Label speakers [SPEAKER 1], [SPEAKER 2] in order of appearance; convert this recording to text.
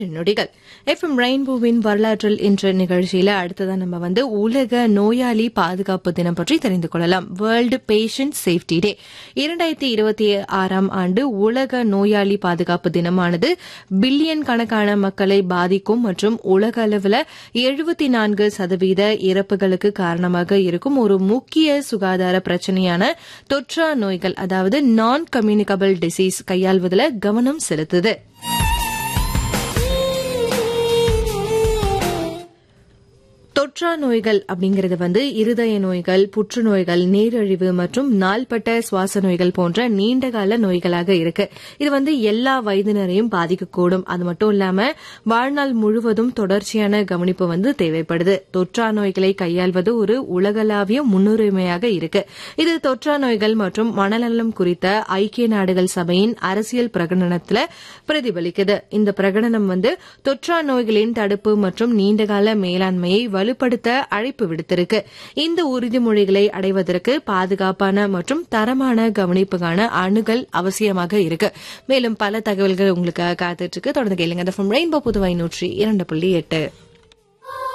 [SPEAKER 1] நொடிகள் எஃப்எம் ரெயின்போவின் வரலாற்றில் இன்று நிகழ்ச்சியில அடுத்ததா நம்ம வந்து உலக நோயாளி பாதுகாப்பு தினம் பற்றி தெரிந்து கொள்ளலாம் வேர்ல்டு பேஷண்ட் சேஃப்டி டே இரண்டாயிரத்தி இருபத்தி ஆறாம் ஆண்டு உலக நோயாளி பாதுகாப்பு தினமானது பில்லியன் கணக்கான மக்களை பாதிக்கும் மற்றும் உலக அளவில் எழுபத்தி நான்கு சதவீத இறப்புகளுக்கு காரணமாக இருக்கும் ஒரு முக்கிய சுகாதார பிரச்சனையான தொற்றா நோய்கள் அதாவது நான் கம்யூனிகபிள் டிசீஸ் கையாள்வதில் கவனம் செலுத்துது தொற்றா நோய்கள் அப்படிங்கிறது வந்து இருதய நோய்கள் புற்றுநோய்கள் நீரிழிவு மற்றும் நாள்பட்ட சுவாச நோய்கள் போன்ற நீண்டகால நோய்களாக இருக்கு இது வந்து எல்லா வயதினரையும் பாதிக்கக்கூடும் அது மட்டும் இல்லாம வாழ்நாள் முழுவதும் தொடர்ச்சியான கவனிப்பு வந்து தேவைப்படுது தொற்றா நோய்களை கையாள்வது ஒரு உலகளாவிய முன்னுரிமையாக இருக்கு இது தொற்றா நோய்கள் மற்றும் மனநலம் குறித்த ஐக்கிய நாடுகள் சபையின் அரசியல் பிரகடனத்தில் பிரதிபலிக்குது இந்த பிரகடனம் வந்து தொற்றா நோய்களின் தடுப்பு மற்றும் நீண்டகால மேலாண்மையை வலுப்படுத்த அழைப்பு விடுத்திருக்கு இந்த உறுதிமொழிகளை அடைவதற்கு பாதுகாப்பான மற்றும் தரமான கவனிப்புக்கான அணுகல் அவசியமாக இருக்கு மேலும் பல தகவல்கள் உங்களுக்கு காத்துட்டு இருக்கு தொடர்ந்து கேளுங்க ரெயின்போ புதுவை நூற்றி இரண்டு புள்ளி எட்டு